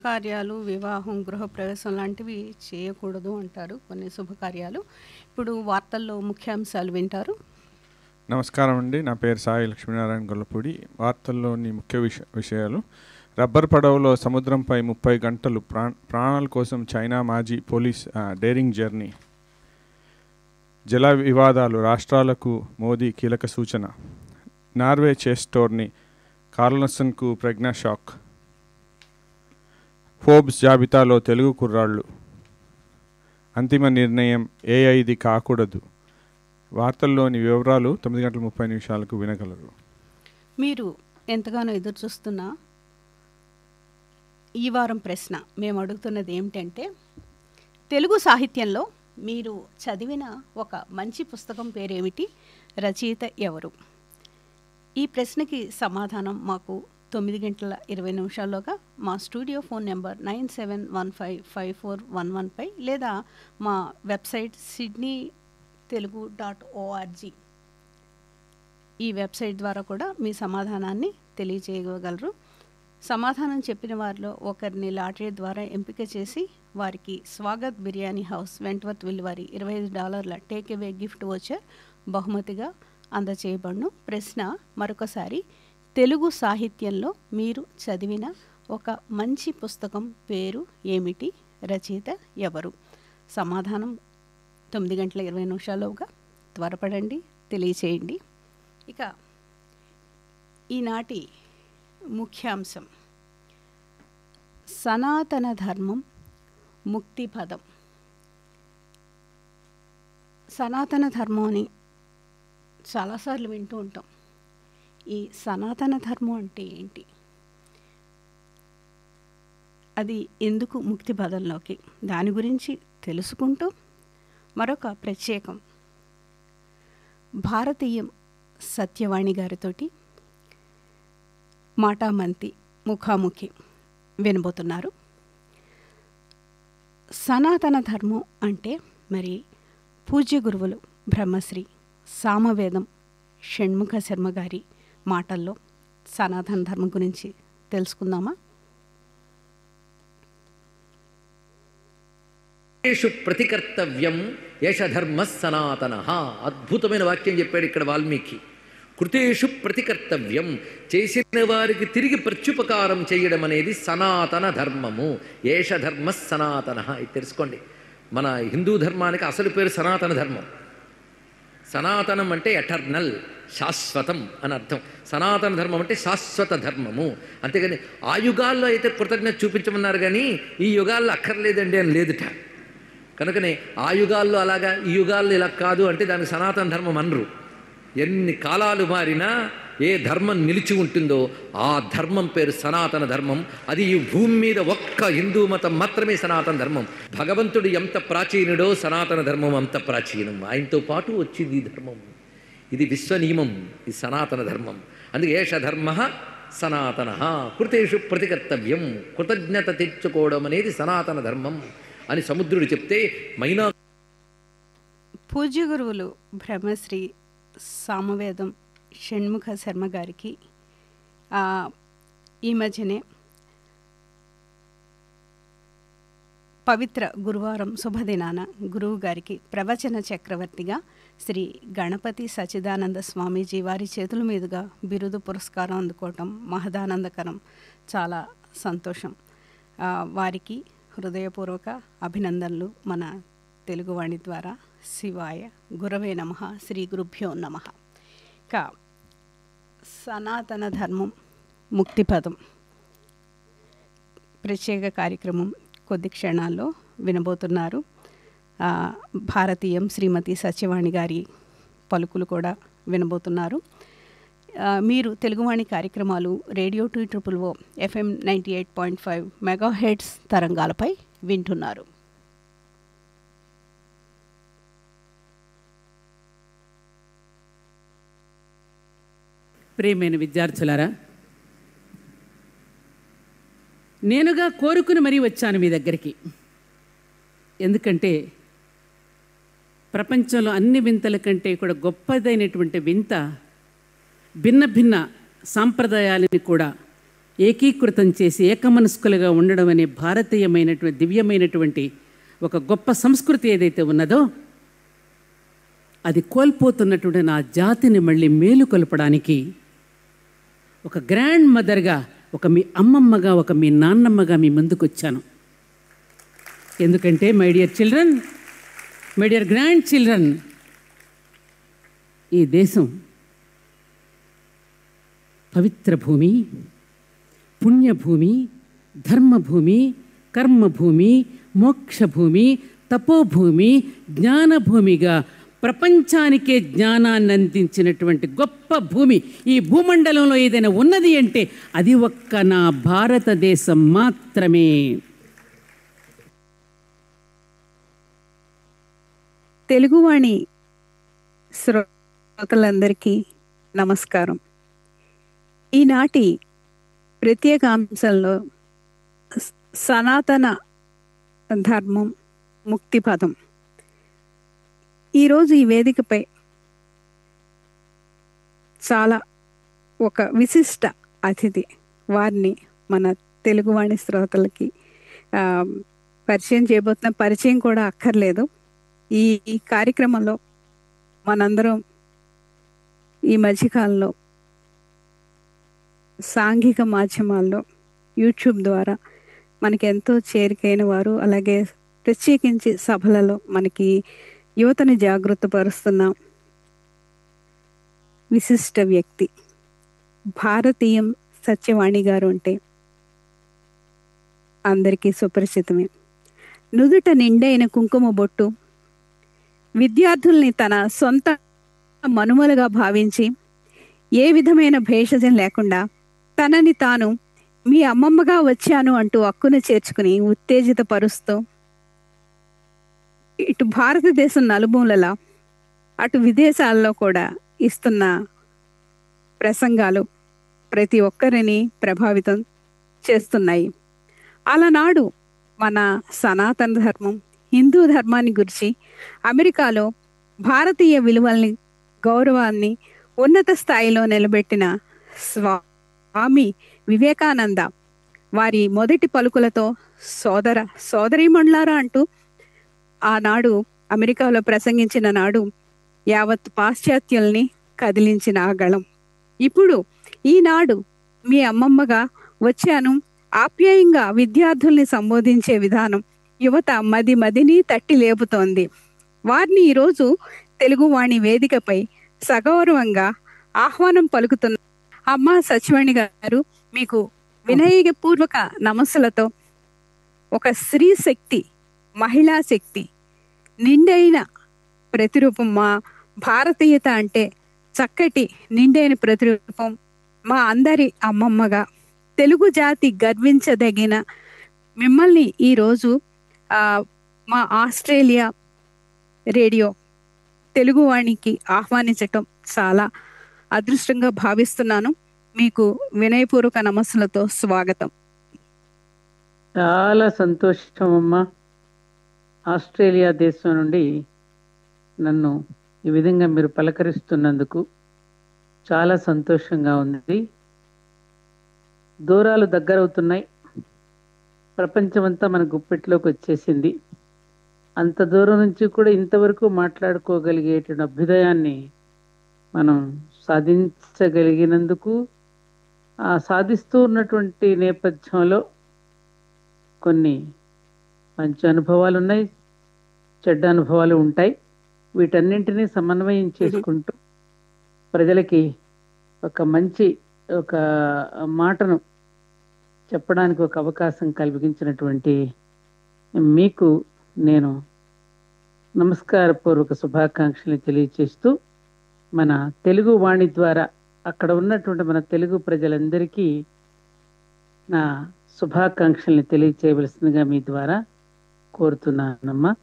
కార్యాలు, వివాహం, గృహప్రవేశం లాంటివి చేయకూడదు అంటారు కొన్ని శుభకార్యాలు. ఇప్పుడు వార్తల్లో ముఖ్యాంశాలు వింటారు. నమస్కారం అండి నా పేరు సాయి లక్ష్మీనారాయణ గొల్లపూడి వార్తల్లోని ముఖ్య విష విషయాలు రబ్బర్ పడవలో సముద్రంపై ముప్పై గంటలు ప్రా ప్రాణాల కోసం చైనా మాజీ పోలీస్ ఆ, డేరింగ్ జర్నీ జల వివాదాలు రాష్ట్రాలకు మోదీ కీలక సూచన నార్వే చెస్ టోర్నీ కార్లసన్కు ప్రజ్ఞా షాక్ ఫోర్బ్స్ జాబితాలో తెలుగు కుర్రాళ్ళు అంతిమ నిర్ణయం ఏఐది కాకూడదు వార్తల్లోని వివరాలు తొమ్మిది గంటల ముప్పై నిమిషాలకు వినగలరు మీరు ఎంతగానో ఎదురు చూస్తున్న ఈ వారం ప్రశ్న మేము అడుగుతున్నది ఏమిటంటే తెలుగు సాహిత్యంలో మీరు చదివిన ఒక మంచి పుస్తకం పేరేమిటి రచయిత ఎవరు ఈ ప్రశ్నకి సమాధానం మాకు తొమ్మిది గంటల ఇరవై నిమిషాల్లోగా మా studio phone number nine seven one five five four one one పై లేదా మా website Sydney Telugu dot ORG ఈ వెబ్సైట్ ద్వారా కూడా మీ సమాధానాన్ని తెలియజేయగలరు సమాధానం చెప్పిన వారిలో ఒకరిని లాటరీ ద్వారా ఎంపిక చేసి వారికి Swagath biryani house Wentworthville వారి ఇరవై ఐదు డాలర్ల టేక్ అవే గిఫ్ట్ వచ్చర్ బహుమతిగా అందచేయబడును ప్రశ్న మరొకసారి తెలుగు సాహిత్యంలో మీరు చదివిన ఒక మంచి పుస్తకం పేరు ఏమిటి రచయిత ఎవరు సమాధానం తొమ్మిది గంటల ఇరవై నిమిషాలుగా త్వరపడండి తెలియచేయండి ఇక ఈనాటి ముఖ్యాంశం సనాతన ధర్మం ముక్తి పదం సనాతన ధర్మం అని చాలాసార్లు వింటూ ఉంటాం ఈ సనాతన ధర్మం అంటే ఏంటి అది ఎందుకు ముక్తి పదంలోకి దాని గురించి తెలుసుకుంటూ మరొక ప్రత్యేకం భారతీయం సత్యవాణి గారితోటి మాటామంతి ముఖాముఖి వినబోతున్నారు సనాతన ధర్మం అంటే మరి పూజ్య గురువులు బ్రహ్మశ్రీ సామవేదం షణ్ముఖ శర్మ గారి మాటల్లో సనాతన ధర్మం గురించి తెలుసుకుందామా కృతేషు ప్రతికర్తవ్యం ఏష ధర్మ సనాతన అద్భుతమైన వాక్యం చెప్పాడు ఇక్కడ వాల్మీకి కృతేషు ప్రతికర్తవ్యం చేసిన వారికి తిరిగి ప్రత్యుపకారం చేయడం అనేది సనాతన ధర్మము ఏష ధర్మ సనాతన ఇది తెలుసుకోండి మన హిందూ ధర్మానికి అసలు పేరు సనాతన ధర్మం సనాతనం అంటే ఎటర్నల్ శాశ్వతం అని అర్థం సనాతన ధర్మం అంటే శాశ్వత ధర్మము అంతేగాని ఆ యుగాల్లో అయితే కృతజ్ఞత చూపించమన్నారు కానీ ఈ యుగాల్లో అక్కర్లేదండి అని లేదుట కనుకనే ఆ యుగాల్లో అలాగా ఈ యుగాల్లో ఇలా కాదు అంటే దానికి సనాతన ధర్మం అనరు ఎన్ని కాలాలు మారినా ఏ ధర్మం నిలిచి ఉంటుందో ఆ ధర్మం పేరు సనాతన ధర్మం అది ఈ భూమి మీద ఒక్క హిందూ మతం మాత్రమే సనాతన ధర్మం భగవంతుడు ఎంత ప్రాచీనుడో సనాతన ధర్మం అంత ప్రాచీనం ఆయనతో పాటు వచ్చింది ఈ ధర్మం ఇది విశ్వనియమం ఇది సనాతన ధర్మం అందుకే ఏష ధర్మ సనాతన కృతేషు ప్రతికర్తవ్యం కృతజ్ఞత తెచ్చుకోవడం అనేది సనాతన ధర్మం అని సముద్రుడు చెప్తే మైనా పూజ్య గురువులు బ్రహ్మశ్రీ సామవేదం షణ్ముఖ శర్మ గారికి ఆ, ఈ మధ్యనే పవిత్ర గురువారం శుభదినాన గురువు గారికి ప్రవచన చక్రవర్తిగా శ్రీ గణపతి సచిదానంద స్వామీజీ వారి చేతుల మీదుగా బిరుదు పురస్కారం అందుకోవటం మహదానందకరం చాలా సంతోషం ఆ, వారికి హృదయపూర్వక అభినందనలు మన తెలుగువాణి ద్వారా శివాయ గురవే నమ శ్రీ గురుభ్యో నమ ఇక సనాతన ధర్మం ముక్తిపదం ప్రత్యేక కార్యక్రమం కొద్ది క్షణాల్లో వినబోతున్నారు ఆ, భారతీయం శ్రీమతి సత్యవాణి గారి పలుకులు కూడా వినబోతున్నారు ఆ, మీరు తెలుగువాణి కార్యక్రమాలు radio two triple O FM ninety eight point five megahertz తరంగాలపై వింటున్నారు ప్రియమైన విద్యార్థులారా నేనుగా కోరుకుని మరీ వచ్చాను మీ దగ్గరికి ఎందుకంటే ప్రపంచంలో అన్ని వింతల కంటే కూడా గొప్పదైనటువంటి వింత భిన్న భిన్న సాంప్రదాయాలని కూడా ఏకీకృతం చేసి ఏకమనస్కులుగా ఉండడం అనే భారతీయమైనటువంటి దివ్యమైనటువంటి ఒక గొప్ప సంస్కృతి ఏదైతే ఉన్నదో అది కోల్పోతున్నటువంటి నా జాతిని మళ్ళీ మేలు కొలపడానికి ఒక గ్రాండ్ మదర్గా ఒక మీ అమ్మమ్మగా ఒక మీ నాన్నమ్మగా మీ ముందుకు వచ్చాను ఎందుకంటే my dear children my dear grandchildren ఈ దేశం పవిత్ర భూమి పుణ్యభూమి ధర్మభూమి కర్మభూమి మోక్షభూమి తపోభూమి జ్ఞానభూమిగా ప్రపంచానికే జ్ఞానాన్ని అందించినటువంటి గొప్ప భూమి ఈ భూమండలంలో ఏదైనా ఉన్నది అంటే అది ఒక్క నా భారతదేశం మాత్రమే తెలుగువాణి శ్రోతలందరికీ నమస్కారం ఈనాటి ప్రత్యేక అంశంలో స- సనాతన ధర్మం ముక్తి పదం ఈరోజు ఈ వేదికపై చాలా ఒక విశిష్ట అతిథి వారిని మన తెలుగువాణి శ్రోతలకి ఆ, పరిచయం చేయబోతున్న పరిచయం కూడా అక్కర్లేదు ఈ ఈ కార్యక్రమంలో మనందరం ఈ మధ్యకాలంలో సాంఘిక మాధ్యమాల్లో యూట్యూబ్ ద్వారా మనకి ఎంతో చేరికైన వారు అలాగే ప్రత్యేకించి సభలలో మనకి యువతని జాగృతపరుస్తున్న విశిష్ట వ్యక్తి భారతీయం సత్యవాణి గారు అంటే అందరికీ సుపరిచితమే నుదుట నిండైన కుంకుమ బొట్టు విద్యార్థుల్ని తన సొంత మనుమలుగా భావించి ఏ విధమైన భేషజం లేకుండా తనని తాను మీ అమ్మమ్మగా వచ్చాను అంటూ అక్కున చేర్చుకుని ఉత్తేజిత పరుస్తూ ఇటు భారతదేశం నలుమూలల అటు విదేశాల్లో కూడా ఇస్తున్న ప్రసంగాలు ప్రతి ఒక్కరిని ప్రభావితం చేస్తున్నాయి అలనాడు మన సనాతన ధర్మం హిందూ ధర్మాన్ని గురించి అమెరికాలో భారతీయ విలువల్ని గౌరవాన్ని ఉన్నత స్థాయిలో నిలబెట్టిన స్వామి వివేకానంద వారి మొదటి పలుకులతో సోదర సోదరీమణులారా అంటూ ఆనాడు అమెరికాలో ప్రసంగించిన నాడు యావత్ పాశ్చాత్యుల్ని కదిలించిన ఆ గళం ఇప్పుడు ఈనాడు మీ అమ్మమ్మగా వచ్చాను ఆప్యాయంగా విద్యార్థుల్ని సంబోధించే విధానం యువత మది మదిని తట్టి లేపుతోంది వారిని ఈరోజు తెలుగువాణి వేదికపై సగౌరవంగా ఆహ్వానం పలుకుతున్న అమ్మ సచివాణి గారు మీకు వినయపూర్వక నమస్సులతో ఒక స్త్రీ శక్తి మహిళా శక్తి నిండైన ప్రతిరూపం మా భారతీయత అంటే చక్కటి నిండైన ప్రతిరూపం మా అందరి అమ్మమ్మగా తెలుగు జాతి గర్వించదగిన మిమ్మల్ని ఈరోజు ఆ, మా ఆస్ట్రేలియా రేడియో తెలుగువాణికి ఆహ్వానించటం చాలా అదృష్టంగా భావిస్తున్నాను మీకు వినయపూర్వక నమస్సులతో స్వాగతం చాలా సంతోషం అమ్మా ఆస్ట్రేలియా దేశం నుండి నన్ను ఈ విధంగా మీరు పలకరిస్తున్నందుకు చాలా సంతోషంగా ఉంది దూరాలు దగ్గరవుతున్నాయి ప్రపంచమంతా మన గుప్పెట్లోకి వచ్చేసింది అంత దూరం నుంచి కూడా ఇంతవరకు మాట్లాడుకోగలిగేటువంటి అభ్యుదయాన్ని మనం సాధించగలిగినందుకు ఆ సాధిస్తూ ఉన్నటువంటి నేపథ్యంలో కొన్ని మంచి అనుభవాలు ఉన్నాయి చెడ్డ అనుభవాలు ఉంటాయి వీటన్నింటినీ సమన్వయం చేసుకుంటూ ప్రజలకి ఒక మంచి ఒక మాటను చెప్పడానికి ఒక అవకాశం కలిగించినటువంటి మీకు నేను నమస్కారపూర్వక శుభాకాంక్షలు తెలియచేస్తూ మన తెలుగు వాణి ద్వారా అక్కడ ఉన్నటువంటి మన తెలుగు ప్రజలందరికీ నా శుభాకాంక్షల్ని తెలియచేయవలసిందిగా మీ ద్వారా కోరుతున్నానమ్మా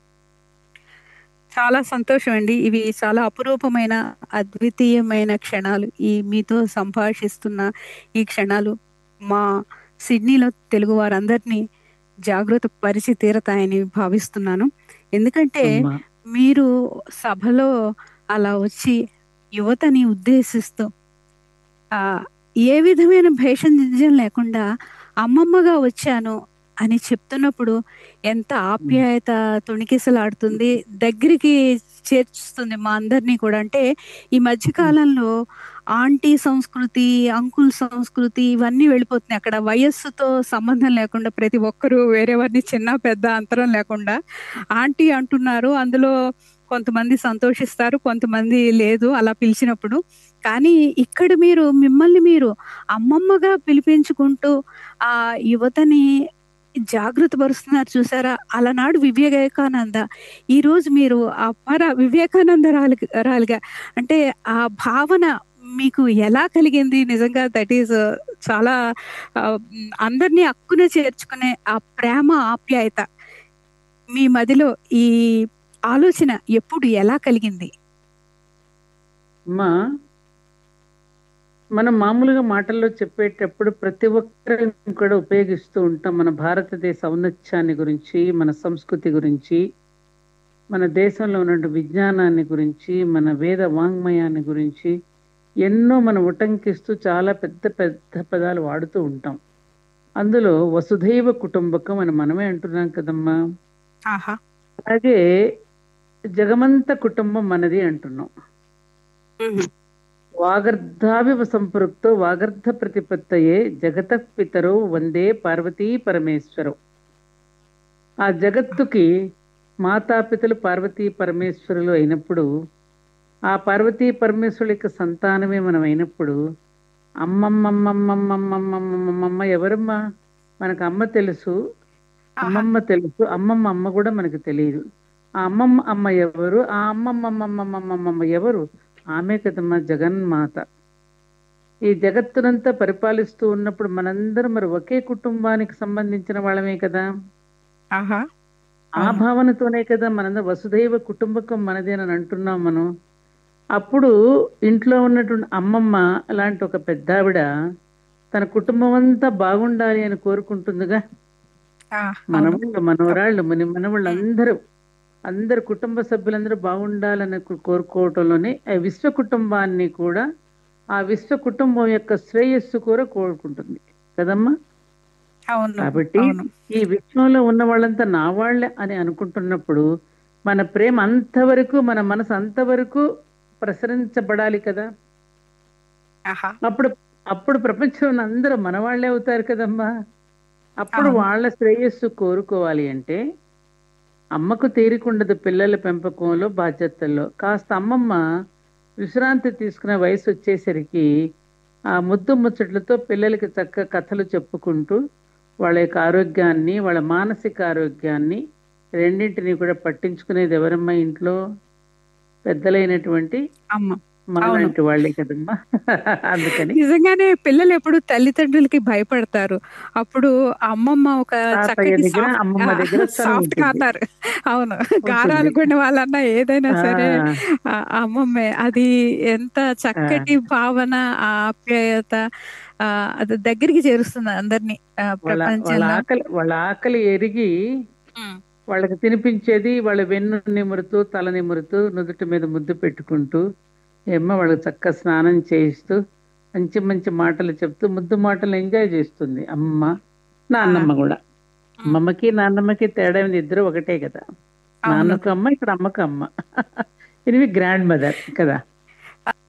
చాలా సంతోషం అండి ఇవి చాలా అపురూపమైన అద్వితీయమైన క్షణాలు ఈ మీతో సంభాషిస్తున్న ఈ క్షణాలు మా సిడ్నీలో తెలుగు వారందరినీ జాగృత పరిచి తీరతాయని భావిస్తున్నాను ఎందుకంటే అమ్మా. మీరు సభలో అలా వచ్చి యువతని ఉద్దేశిస్తూ ఆ ఏ విధమైన భేషజం లేకుండా అమ్మమ్మగా వచ్చాను అని చెప్తున్నప్పుడు ఎంత ఆప్యాయత తొణికిసలాడుతుంది దగ్గరికి చేర్చుతుంది మా అందరినీ కూడా అంటే ఈ మధ్య కాలంలో ఆంటీ సంస్కృతి అంకుల్ సంస్కృతి ఇవన్నీ వెళ్ళిపోతున్నాయి అక్కడ వయస్సుతో సంబంధం లేకుండా ప్రతి ఒక్కరూ వేరే వారిని చిన్న పెద్ద అంతరం లేకుండా ఆంటీ అంటున్నారు అందులో కొంతమంది సంతోషిస్తారు కొంతమంది లేదు అలా పిలిచినప్పుడు కానీ ఇక్కడ మీరు మిమ్మల్ని మీరు అమ్మమ్మగా పిలిపించుకుంటూ ఆ యువతని జాగృత పరుస్తున్నారు చూసారా అలనాడు వివేకానంద ఈ రోజు మీరు ఆ పర వివేకానంద రాలి రాలిగా అంటే ఆ భావన మీకు ఎలా కలిగింది నిజంగా దట్ ఈస్ చాలా ఆ, అందరినీ అక్కున చేర్చుకునే ఆ ప్రేమ ఆప్యాయత మీ మదిలో ఈ ఆలోచన ఎప్పుడు ఎలా కలిగింది అమ్మా మనం మామూలుగా మాటల్లో చెప్పేటప్పుడు ప్రతి ఒక్కరిని కూడా ఉపయోగిస్తూ ఉంటాం మన భారతదేశ ఔన్నత్యాన్ని గురించి మన సంస్కృతి గురించి మన దేశంలో ఉన్న విజ్ఞానాన్ని గురించి మన వేద వాంగ్మయాన్ని గురించి ఎన్నో మనం ఉటంకిస్తూ చాలా పెద్ద పెద్ద పదాలు వాడుతూ ఉంటాం అందులో వసుధైవ కుటుంబకం అని మనమే అంటున్నాం కదమ్మా ఆహా అలాగే జగమంత కుటుంబం మనది అంటున్నాం వాగర్ధావివ సంపృక్తో వాగర్ధ ప్రతిపత్తయే జగత పితరో వందే పార్వతీ పరమేశ్వరం ఆ జగత్తుకి మాతాపితలు పార్వతీ పరమేశ్వరులు అయినప్పుడు ఆ పార్వతీ పరమేశ్వరుల యొక్క సంతానమే మనం అయినప్పుడు అమ్మమ్మమ్మమ్మమ్మమ్మమ్మమ్మమ్మ ఎవరమ్మా మనకు అమ్మ తెలుసు అమ్మమ్మ తెలుసు అమ్మమ్మ అమ్మ కూడా మనకు తెలియదు ఆ అమ్మమ్మ అమ్మ ఎవరు ఆ అమ్మమ్మమ్మమ్మమ్మమ్మమ్మ ఎవరు ఆమె కదమ్మా జగన్మాత ఈ జగత్తునంతా పరిపాలిస్తూ ఉన్నప్పుడు మనందరం మరి ఒకే కుటుంబానికి సంబంధించిన వాళ్ళమే కదా ఆహా ఆ భావనతోనే కదా మనందరం వసుదైవ కుటుంబకం మనదేనని అంటున్నాం మనం అప్పుడు ఇంట్లో ఉన్నటువంటి అమ్మమ్మ అలాంటి ఒక పెద్దావిడ తన కుటుంబం అంతా బాగుండాలి అని కోరుకుంటుందిగా ఆ, మనవాళ్ళు మనవరాళ్ళు మన మనవాళ్ళు అందరూ అందరు కుటుంబ సభ్యులందరూ బాగుండాలని కో- కోరుకోవటంలోనే ఆ విశ్వ కుటుంబాన్ని కూడా ఆ విశ్వ కుటుంబం యొక్క శ్రేయస్సు కూడా కోరుకుంటుంది కదమ్మా అవును కాబట్టి అవును ఈ విశ్వంలో ఉన్న వాళ్ళంతా నా వాళ్ళే అని అనుకుంటున్నప్పుడు మన ప్రేమ అంతవరకు మన మనసు అంతవరకు ప్రసరించబడాలి కదా ఆహా అప్పుడు అప్పుడు ప్రపంచంలో అందరూ మన వాళ్ళే అవుతారు కదమ్మా అప్పుడు అవును. వాళ్ళ శ్రేయస్సు కోరుకోవాలి అంటే అమ్మకు తీరికుండదు పిల్లల పెంపకంలో బాధ్యతల్లో కాస్త అమ్మమ్మ విశ్రాంతి తీసుకునే వయసు వచ్చేసరికి ఆ ముద్దు ముచ్చట్లతో పిల్లలకి చక్క కథలు చెప్పుకుంటూ వాళ్ళ యొక్క ఆరోగ్యాన్ని వాళ్ళ మానసిక ఆరోగ్యాన్ని రెండింటినీ కూడా పట్టించుకునేది ఎవరమ్మా ఇంట్లో పెద్దలైనటువంటి అమ్మ మనలాంటి వాళ్ళే కదమ్మా అందుకని నిజంగానే పిల్లలు ఎప్పుడు తల్లిదండ్రులకి భయపడతారు అప్పుడు అమ్మమ్మ ఒక తాతయ్య చక్కటి దగ్గర, అమ్మమ్మ దగ్గర చనువు సాఫ్ట్ ఉంటుంది. కార్నర్ అవును గారాలు కొన్ని వాళ్ళన్నా ఏదైనా సరే ఆ, ఆ అమ్మమ్మే అది ఎంత చక్కటి భావన ఆ ఆప్యాయత ఆ అది దగ్గరికి చేరుస్తుంది అందరినీ ఆ, వాళ్ళ వాళ్ళ ప్రపంచంలో ఆకలి వాళ్ళ ఆకలి ఎరిగి ఉమ్, వాళ్ళకి తినిపించేది వాళ్ళ వెన్ను నిమురుతూ తల నిమురుతూ నుదుటి మీద ముద్దు పెట్టుకుంటూ ఏమో వాళ్ళకి చక్క స్నానం చేయిస్తూ మంచి మంచి మాటలు చెప్తూ ముద్దు మాటలు ఎంజాయ్ చేస్తుంది అమ్మ నాన్నమ్మ కూడా అమ్మమ్మకి నాన్నమ్మకి తేడా ఏంది? ఇద్దరు ఒకటే కదా అవును నాన్నకు అమ్మ ఇక్కడ అమ్మకు అమ్మ ఇది గ్రాండ్ మదర్ కదా